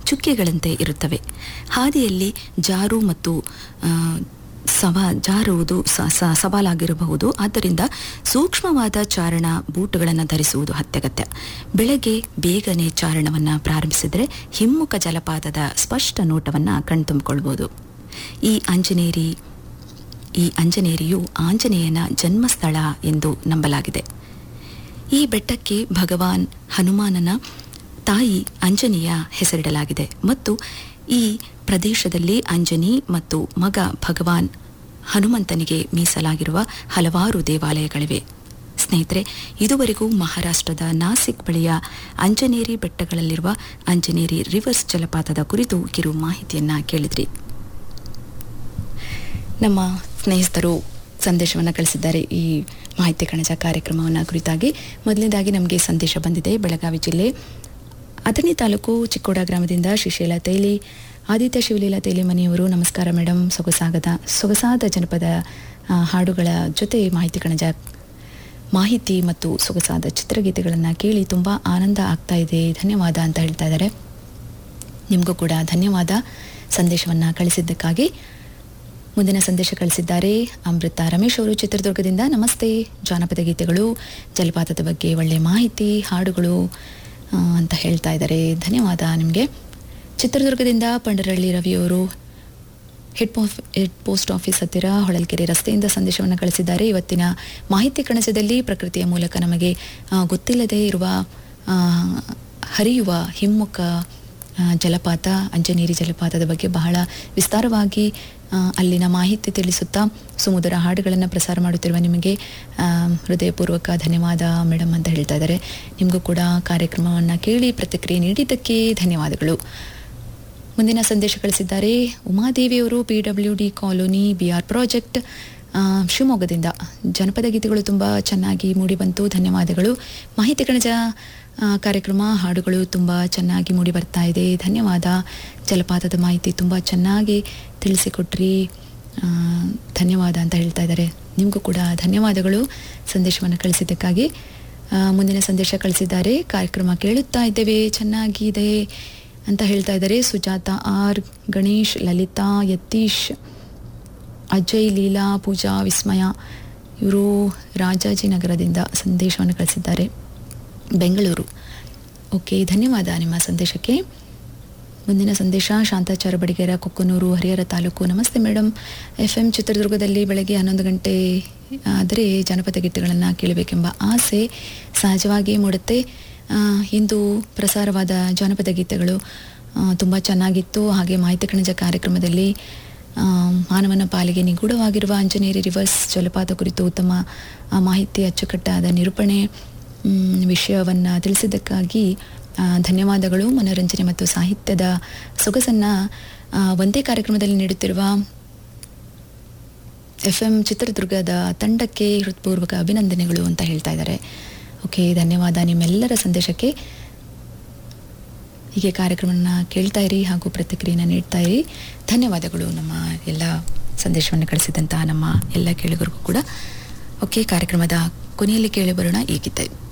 ಚುಕ್ಕೆಗಳಂತೆ ಇರುತ್ತವೆ ಹಾದಿಯಲ್ಲಿ ಜಾರು ಮತ್ತು ಆ, ಸವಾ ಜಾರುವುದು ಸ- ಸ- ಸವಾಲಾಗಿರಬಹುದು ಆದ್ದರಿಂದ ಸೂಕ್ಷ್ಮವಾದ ಚಾರಣ ಬೂಟುಗಳನ್ನು ಧರಿಸುವುದು ಅತ್ಯಗತ್ಯ ಬೆಳಗ್ಗೆ ಬೇಗನೆ ಚಾರಣವನ್ನು ಪ್ರಾರಂಭಿಸಿದರೆ ಹಿಮ್ಮುಖ ಜಲಪಾತದ ಸ್ಪಷ್ಟ ನೋಟವನ್ನು ಕಣ್ತುಂಬಿಕೊಳ್ಬೋದು ಈ ಅಂಜನೇರಿ ಈ ಅಂಜನೇರಿಯು ಆಂಜನೇಯನ ಜನ್ಮಸ್ಥಳ ಎಂದು ನಂಬಲಾಗಿದೆ ಈ ಬೆಟ್ಟಕ್ಕೆ ಭಗವಾನ್ ಹನುಮಾನನ ತಾಯಿ ಅಂಜನಿಯ ಹೆಸರಿಡಲಾಗಿದೆ ಮತ್ತು ಈ ಪ್ರದೇಶದಲ್ಲಿ ಅಂಜನಿ ಮತ್ತು ಮಗ ಭಗವಾನ್ ಹನುಮಂತನಿಗೆ ಮೀಸಲಾಗಿರುವ ಹಲವಾರು ದೇವಾಲಯಗಳಿವೆ ಸ್ನೇಹಿತರೆ ಇದುವರೆಗೂ ಮಹಾರಾಷ್ಟ್ರದ ನಾಸಿಕ್ ಬಳಿಯ ಅಂಜನೇರಿ ಬೆಟ್ಟಗಳಲ್ಲಿರುವ ಅಂಜನೇರಿ ರಿವರ್ಸ್ ಜಲಪಾತದ ಕುರಿತು ಕಿರು ಮಾಹಿತಿಯನ್ನ ಕೇಳಿದ್ರಿ ನಮ್ಮ ಸ್ನೇಹಿತರು ಸಂದೇಶವನ್ನು ಕಳಿಸಿದ್ದಾರೆ ಈ ಮಾಹಿತಿ ಕಣಜ ಕಾರ್ಯಕ್ರಮವನ್ನು ಕುರಿತಾಗಿ ಮೊದಲನೇದಾಗಿ ನಮಗೆ ಸಂದೇಶ ಬಂದಿದೆ ಬೆಳಗಾವಿ ಜಿಲ್ಲೆ ಅಥಣಿ ತಾಲೂಕು ಚಿಕ್ಕೋಡ ಗ್ರಾಮದಿಂದ ಶ್ರೀಶೈಲ ತೈಲಿ ಆದಿತ್ಯ ಶಿವಲೀಲಾ ತೈಲಿ ಮನೆಯವರು ನಮಸ್ಕಾರ ಮೇಡಮ್ ಸೊಗಸಾಗದ ಸೊಗಸಾದ ಜನಪದ ಆ, ಹಾಡುಗಳ ಜೊತೆ ಮಾಹಿತಿ ಕಣಜ ಮಾಹಿತಿ ಮತ್ತು ಸೊಗಸಾದ ಚಿತ್ರಗೀತೆಗಳನ್ನು ಕೇಳಿ ತುಂಬ ಆನಂದ ಆಗ್ತಾ ಇದೆ ಧನ್ಯವಾದ ಅಂತ ಹೇಳ್ತಾ ಇದ್ದಾರೆ ನಿಮಗೂ ಕೂಡ ಧನ್ಯವಾದ ಸಂದೇಶವನ್ನು ಕಳಿಸಿದ್ದಕ್ಕಾಗಿ ಮುಂದಿನ ಸಂದೇಶ ಕಳಿಸಿದ್ದಾರೆ ಅಮೃತ ರಮೇಶ್ ಅವರು ಚಿತ್ರದುರ್ಗದಿಂದ ನಮಸ್ತೆ ಜಾನಪದ ಗೀತೆಗಳು ಜಲಪಾತದ ಬಗ್ಗೆ ಒಳ್ಳೆಯ ಮಾಹಿತಿ ಹಾಡುಗಳು ಆ, ಅಂತ ಹೇಳ್ತಾ ಇದ್ದಾರೆ ಧನ್ಯವಾದ ನಿಮಗೆ ಚಿತ್ರದುರ್ಗದಿಂದ ಪಂಡರಳ್ಳಿ ರವಿಯವರು head post head post office ಹತ್ತಿರ ಹೊಳಲ್ಕೆರೆ ರಸ್ತೆಯಿಂದ ಸಂದೇಶವನ್ನು ಕಳಿಸಿದ್ದಾರೆ ಇವತ್ತಿನ ಮಾಹಿತಿ ಕಣಜದಲ್ಲಿ ಪ್ರಕೃತಿಯ ಮೂಲಕ ನಮಗೆ ಆ, ಗೊತ್ತಿಲ್ಲದೇ ಇರುವ ಆ, ಹರಿಯುವ ಹಿಮ್ಮುಖ ಆ, ಜಲಪಾತ ಅಂಜನೇರಿ ಜಲಪಾತದ ಬಗ್ಗೆ ಬಹಳ ವಿಸ್ತಾರವಾಗಿ ಆ, ಅಲ್ಲಿನ ಮಾಹಿತಿ ತಿಳಿಸುತ್ತಾ ಸುಮಧುರ ಹಾಡುಗಳನ್ನು ಪ್ರಸಾರ ಮಾಡುತ್ತಿರುವ ನಿಮಗೆ ಆ, ಹೃದಯಪೂರ್ವಕ ಧನ್ಯವಾದ ಮೇಡಮ್ ಅಂತ ಹೇಳ್ತಾ ಇದ್ದಾರೆ ನಿಮಗೂ ಕೂಡ ಕಾರ್ಯಕ್ರಮವನ್ನು ಕೇಳಿ ಪ್ರತಿಕ್ರಿಯೆ ನೀಡಿದ್ದಕ್ಕೆ ಧನ್ಯವಾದಗಳು ಮುಂದಿನ ಸಂದೇಶ ಕಳಿಸಿದ್ದಾರೆ ಉಮಾದೇವಿಯವರು P W D colony B R project ಆ, ಶಿವಮೊಗ್ಗದಿಂದ ಜನಪದ ಗೀತೆಗಳು ತುಂಬ ಚೆನ್ನಾಗಿ ಮೂಡಿಬಂತು ಧನ್ಯವಾದಗಳು ಮಾಹಿತಿ ಕಣಜ ಆ, ಕಾರ್ಯಕ್ರಮ ಹಾಡುಗಳು ತುಂಬ ಚೆನ್ನಾಗಿ ಮೂಡಿ ಬರ್ತಾ ಇದೆ ಧನ್ಯವಾದ ಜಲಪಾತದ ಮಾಹಿತಿ ತುಂಬ ಚೆನ್ನಾಗಿ ತಿಳಿಸಿಕೊಟ್ರಿ ಆ, ಧನ್ಯವಾದ ಅಂತ ಹೇಳ್ತಾ ಇದ್ದಾರೆ ನಿಮಗೂ ಕೂಡ ಧನ್ಯವಾದಗಳು ಸಂದೇಶವನ್ನು ಕಳಿಸಿದ್ದಕ್ಕಾಗಿ ಆ, ಮುಂದಿನ ಸಂದೇಶ ಕಳಿಸಿದ್ದಾರೆ ಕಾರ್ಯಕ್ರಮ ಕೇಳುತ್ತಾ ಇದ್ದೇವೆ ಚೆನ್ನಾಗಿದೆ ಅಂತ ಹೇಳ್ತಾ ಇದ್ದಾರೆ ಸುಜಾತ ಆರ್ ಗಣೇಶ್ ಲಲಿತಾ ಯತೀಶ್ ಅಜಯ್ ಲೀಲಾ ಪೂಜಾ ವಿಸ್ಮಯ ಇವರು ರಾಜಾಜಿನಗರದಿಂದ ಸಂದೇಶವನ್ನು ಕಳಿಸಿದ್ದಾರೆ ಬೆಂಗಳೂರು ಓಕೆ ಧನ್ಯವಾದ ನಿಮ್ಮ ಸಂದೇಶಕ್ಕೆ ಮುಂದಿನ ಸಂದೇಶ ಶಾಂತಾಚಾರ ಬಡಿಗೇರ ಕೊಕ್ಕನೂರು ಹರಿಹರ ತಾಲೂಕು ನಮಸ್ತೆ ಮೇಡಮ್ ಎಫ್ ಎಂ ಚಿತ್ರದುರ್ಗದಲ್ಲಿ ಬೆಳಗ್ಗೆ ಹನ್ನೊಂದು ಗಂಟೆ ಆದರೆ ಜನಪದ ಗೀತೆಗಳನ್ನು ಕೇಳಬೇಕೆಂಬ ಆಸೆ ಸಹಜವಾಗಿ ಮೂಡುತ್ತೆ ಆ, ಇಂದು ಪ್ರಸಾರವಾದ ಜಾನಪದ ಗೀತೆಗಳು ತುಂಬ ಚೆನ್ನಾಗಿತ್ತು ಹಾಗೆ ಮಾಹಿತಿ ಕಣಜ ಕಾರ್ಯಕ್ರಮದಲ್ಲಿ ಆ, ಮಾನವನ ಪಾಲಿಗೆ ನಿಗೂಢವಾಗಿರುವ ಅಂಜನೇರಿ ರಿವರ್ಸ್ ಜಲಪಾತ ಕುರಿತು ಉತ್ತಮ ಆ, ಮಾಹಿತಿ ಅಚ್ಚುಕಟ್ಟಾದ ನಿರೂಪಣೆ ವಿಷಯವನ್ನು ತಿಳಿಸಿದ್ದಕ್ಕಾಗಿ ಆ, ಧನ್ಯವಾದಗಳು ಮನೋರಂಜನೆ ಮತ್ತು ಸಾಹಿತ್ಯದ ಸೊಗಸನ್ನು ಆ, ಒಂದೇ ಕಾರ್ಯಕ್ರಮದಲ್ಲಿ ನೀಡುತ್ತಿರುವ ಎಫ್ ಎಂ ಚಿತ್ರದುರ್ಗದ ತಂಡಕ್ಕೆ ಹೃತ್ಪೂರ್ವಕ ಅಭಿನಂದನೆಗಳು ಅಂತ ಹೇಳ್ತಾ ಇದ್ದಾರೆ ಓಕೆ ಧನ್ಯವಾದ ನಿಮ್ಮೆಲ್ಲರ ಸಂದೇಶಕ್ಕೆ ಹೀಗೆ ಕಾರ್ಯಕ್ರಮವನ್ನು ಕೇಳ್ತಾ ಇರಿ ಹಾಗೂ ಪ್ರತಿಕ್ರಿಯೆಯನ್ನು ನೀಡ್ತಾ ಇರಿ ಧನ್ಯವಾದಗಳು ನಮ್ಮ ಎಲ್ಲ ಸಂದೇಶವನ್ನು ಕಳಿಸಿದಂತಹ ನಮ್ಮ ಎಲ್ಲ ಕೇಳುಗರಿಗೂ ಕೂಡ ಓಕೆ ಕಾರ್ಯಕ್ರಮದ ಕೊನೆಯಲ್ಲಿ ಕೇಳಿ ಬರೋಣ ಈ ಗೀತೆ